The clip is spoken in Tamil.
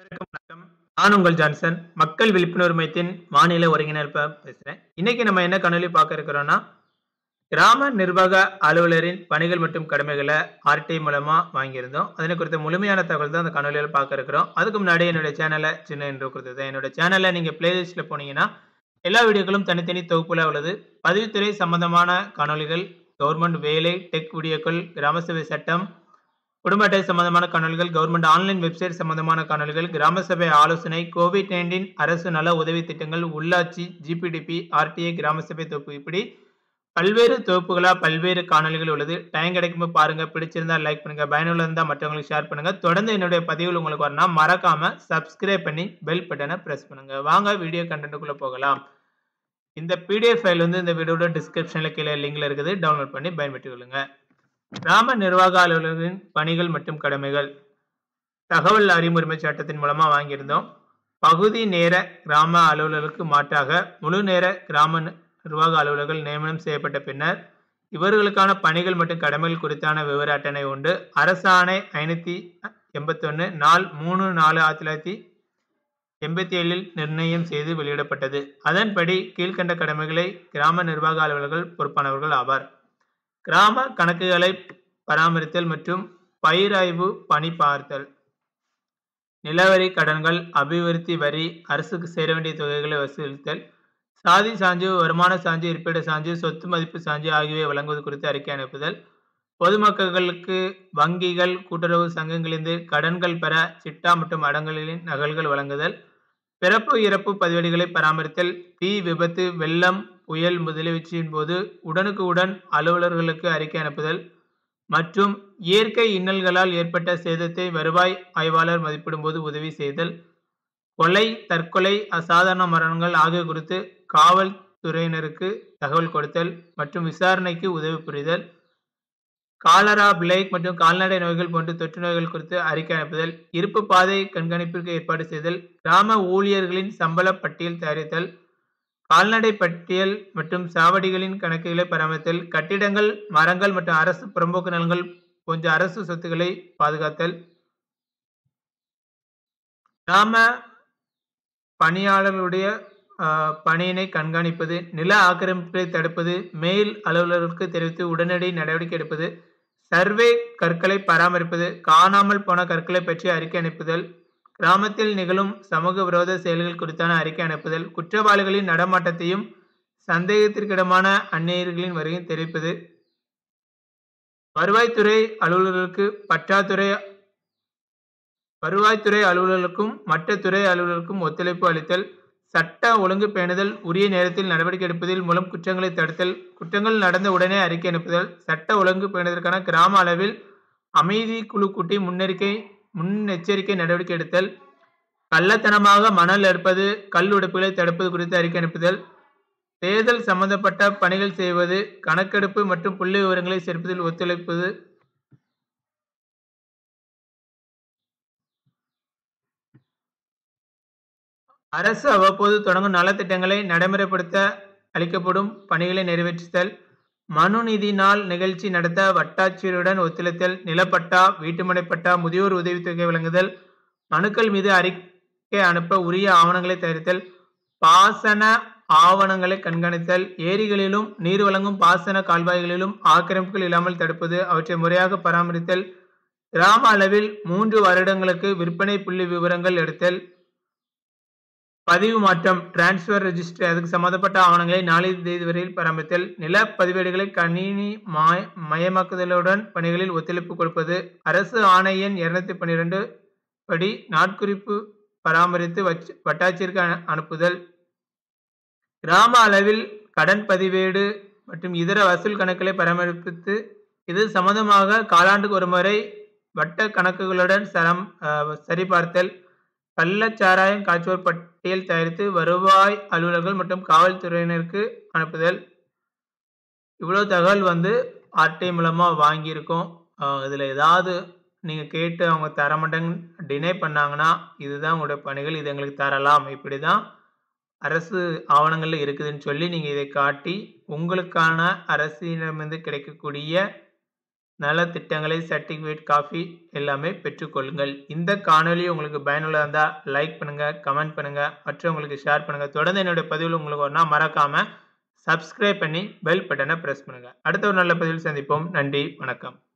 அனைவருக்கும் வணக்கம் நான் உங்கள் ஜான்சன் மக்கள் விழிப்புணர்வு மையத்தின் மாநில ஒருங்கிணைப்பாளர் பேசுறேன் இன்னைக்கு நம்ம என்ன காணொலி பார்க்க இருக்கிறோம்னா கிராம நிர்வாக அலுவலரின் பணிகள் மற்றும் கடமைகளை ஆர்டி மூலமா வாங்கியிருந்தோம் அதனை குறித்த முழுமையான தகவல் தான் அந்த காணொலியில் பார்க்க இருக்கிறோம் அதுக்கு முன்னாடி என்னோட சேனலை சின்ன என்று கொடுத்தது என்னோட சேனலை நீங்க பிளேலிஸ்ட்ல போனீங்கன்னா எல்லா வீடியோக்களும் தனித்தனி தொகுப்புல உள்ளது பதிவுத்துறை சம்பந்தமான காணொலிகள் கவர்மெண்ட் வேலை டெக் வீடியோக்கள் கிராம சபை சட்டம் குடும்ப அட்டை சம்பந்தமான காணொலிகள் கவர்மெண்ட் ஆன்லைன் வெப்சைட் சம்பந்தமான காணொலிகள் கிராம சபை ஆலோசனை கோவிட் நைன்டீன் அரசு நல உதவி திட்டங்கள் உள்ளாட்சி ஜிபிடிபி ஆர்டிஐ கிராம சபை தொகுப்பு இப்படி பல்வேறு தொகுப்புகளா பல்வேறு காணொலிகள் உள்ளது டைம் கிடைக்கும்போது பாருங்க பிடிச்சிருந்தா லைக் பண்ணுங்க பயனுள்ள இருந்தா மற்றவங்களுக்கு ஷேர் பண்ணுங்க தொடர்ந்து என்னுடைய பதிவுகள் உங்களுக்கு வரணும் மறக்காம சப்ஸ்கிரைப் பண்ணி பெல் பட்டனை பிரஸ் பண்ணுங்க வாங்க வீடியோ கண்டென்ட்டுக்குள்ள போகலாம் இந்த பிடிஎஃப் ஃபைல் வந்து இந்த வீடியோட டிஸ்கிரிப்ஷன்ல கீழே லிங்க்ல இருக்குது டவுன்லோட் பண்ணி பயன்படுத்திக் கொள்ளுங்க கிராம நிர்வாக அலுவலர்களின் பணிகள் மற்றும் கடமைகள் தகவல் அறிமுரிமை சட்டத்தின் மூலமா வாங்கியிருந்தோம் பகுதி நேர கிராம அலுவலருக்கு மாற்றாக முழு நேர கிராம நிர்வாக அலுவலர்கள் நியமனம் செய்யப்பட்ட பின்னர் இவர்களுக்கான பணிகள் மற்றும் கடமைகள் குறித்தான விவர அட்டணை உண்டு அரசாணை ஐநூத்தி எண்பத்தொன்னு நாள் மூணு நாலு ஆயிரத்தி தொள்ளாயிரத்தி எண்பத்தி ஏழில் நிர்ணயம் செய்து வெளியிடப்பட்டது அதன்படி கீழ்கண்ட கடமைகளை கிராம நிர்வாக அலுவலர்கள் பொறுப்பானவர்கள் ஆவார் கிராம கணக்குகளை பராமரித்தல் மற்றும் பயிராய்வு பணி பார்த்தல் நிலவரி கடன்கள் அபிவிருத்தி வரி அரசுக்கு சேர வேண்டிய தொகைகளை வசூலித்தல் சாதி சான்று வருமான சான்று இருப்பிட சான்று சொத்து மதிப்பு சான்று ஆகியவை வழங்குவது குறித்து அறிக்கை அனுப்புதல் பொதுமக்களுக்கு வங்கிகள் கூட்டுறவு சங்கங்களிலிருந்து கடன்கள் பெற சிட்டா மற்றும் அடங்கலின் நகல்கள் வழங்குதல் பிறப்பு இறப்பு பதிவேடுகளை பராமரித்தல் தீ விபத்து வெள்ளம் புயல் முதலீச்சின் போது உடனுக்கு உடன் அலுவலர்களுக்கு அறிக்கை அனுப்புதல் மற்றும் இயற்கை இன்னல்களால் ஏற்பட்ட சேதத்தை வருவாய் ஆய்வாளர் மதிப்பிடும் போது உதவி செய்தல் கொலை தற்கொலை அசாதாரண மரணங்கள் ஆகிய குறித்து காவல்துறையினருக்கு தகவல் கொடுத்தல் மற்றும் விசாரணைக்கு உதவி புரிதல் காலரா பிளேக் மற்றும் கால்நடை நோய்கள் போன்ற தொற்று நோய்கள் குறித்து அறிக்கை அனுப்புதல் இருப்பு பாதை கண்காணிப்பிற்கு ஏற்பாடு செய்தல் கிராம ஊழியர்களின் சம்பள பட்டியல் தயாரித்தல் கால்நடை பட்டியல் மற்றும் சாவடிகளின் கணக்குகளை பராமரித்தல் கட்டிடங்கள் மரங்கள் மற்றும் அரசு புறம்போக்கு நிலங்கள் போன்ற அரசு சொத்துக்களை பாதுகாத்தல் கிராம பணியாளர்களுடைய பணியினை கண்காணிப்பது நில ஆக்கிரமிப்பை தடுப்பது மேல் அலுவலர்களுக்கு தெரிவித்து உடனடி நடவடிக்கை எடுப்பது சர்வே கற்களை பராமரிப்பது காணாமல் போன கற்களை பற்றி அறிக்கை அனுப்புதல் கிராமத்தில் நிகழும் சமூக விரோத செயல்கள் குறித்தான அறிக்கை அனுப்புதல் குற்றவாளிகளின் நடமாட்டத்தையும் சந்தேகத்திற்கிடமான அந்நியர்களின் வருகையும் தெரிவிப்பது வருவாய்த்துறை அலுவலர்களுக்கு பற்றாத்துறை வருவாய்த்துறை அலுவலர்களுக்கும் மற்ற துறை அலுவலர்களுக்கும் ஒத்துழைப்பு அளித்தல் சட்ட ஒழுங்கு பேணுதல் உரிய நேரத்தில் நடவடிக்கை எடுப்பதில் மூலம் குற்றங்களை தடுத்தல் குற்றங்கள் நடந்த உடனே அறிக்கை அனுப்புதல் சட்ட ஒழுங்கு பேணுதற்கான கிராம அளவில் அமைதி குழு கூட்டி முன்னெச்சரிக்கை முன்னெச்சரிக்கை நடவடிக்கை எடுத்தல் கள்ளத்தனமாக மணல் எடுப்பது கல் உடைப்புகளை தடுப்பது குறித்து அறிக்கை அனுப்புதல் தேர்தல் சம்பந்தப்பட்ட பணிகள் செய்வது கணக்கெடுப்பு மற்றும் புள்ளி விவரங்களை சேர்ப்பதில் ஒத்துழைப்பது அரசு அவ்வப்போது தொடங்கும் நலத்திட்டங்களை நடைமுறைப்படுத்த அளிக்கப்படும் பணிகளை நிறைவேற்றுதல் மனுநீதி நாள் நிகழ்ச்சி நடத்த வட்டாட்சியருடன் ஒத்துழைத்தல் நிலப்பட்டா வீட்டுமனை பட்டா முதியோர் உதவித்தொகை வழங்குதல் மனுக்கள் மீது அறிக்கை அனுப்ப உரிய ஆவணங்களை தயாரித்தல் பாசன ஆவணங்களை கண்காணித்தல் ஏரிகளிலும் நீர் வழங்கும் பாசன கால்வாய்களிலும் ஆக்கிரமிப்புகள் இல்லாமல் தடுப்பது அவற்றை முறையாக பராமரித்தல் கிராம அளவில் மூன்று வருடங்களுக்கு விற்பனை புள்ளி விவரங்கள் எடுத்தல் பதிவு மாற்றம் டிரான்ஸ்ஃபர் ரெஜிஸ்டர் அதுக்கு சம்பந்தப்பட்ட ஆவணங்களை நாளை தேதி வரையில் பராமரித்தல் நில பதிவேடுகளை கணினி மயமாக்குதலுடன் பணிகளில் ஒத்துழைப்பு கொடுப்பது அரசு ஆணை எண் இருநூத்தி பன்னிரெண்டு படி நாட்குறிப்பு பராமரித்து வட்டாட்சியருக்கு அனுப்புதல் கிராம அளவில் கடன் பதிவேடு மற்றும் இதர வசூல் கணக்குகளை பராமரிப்பித்து இது சம்பந்தமாக காலாண்டுக்கு ஒரு முறை வட்ட கணக்குகளுடன் சரம் சரிபார்த்தல் கள்ளச்சாராயம் காய்ச்சுவோர் பட்டியல் தயாரித்து வருவாய் அலுவலர்கள் மற்றும் காவல்துறையினருக்கு அனுப்புதல் இவ்வளோ தகவல் வந்து ஆர்டி மூலமாக வாங்கியிருக்கோம் இதில் ஏதாவது நீங்கள் கேட்டு அவங்க தர மாட்டாங்க டினை பண்ணாங்கன்னா இதுதான் உங்களுடைய பணிகள் இது எங்களுக்கு தரலாம் இப்படி தான் அரசு ஆவணங்களில் இருக்குதுன்னு சொல்லி நீங்கள் இதை காட்டி உங்களுக்கான அரசிடமிருந்து கிடைக்கக்கூடிய நலத்திட்டங்களை சர்டிஃபிகேட், காஃபி எல்லாமே பெற்றுக்கொள்ளுங்கள். இந்த காணொளி உங்களுக்கு பயனுள்ளதா இருந்தா லைக் பண்ணுங்க, கமெண்ட் பண்ணுங்க, மற்றவங்களுக்கு ஷேர் பண்ணுங்க. தொடர்ந்து என்னுடைய பதிவுகள் உங்களுக்கு வரும்னா மறக்காம சப்ஸ்கிரைப் பண்ணி பெல் பட்டன பிரஸ் பண்ணுங்க. அடுத்த ஒரு நல்ல பதிவில் சந்திப்போம். நன்றி, வணக்கம்.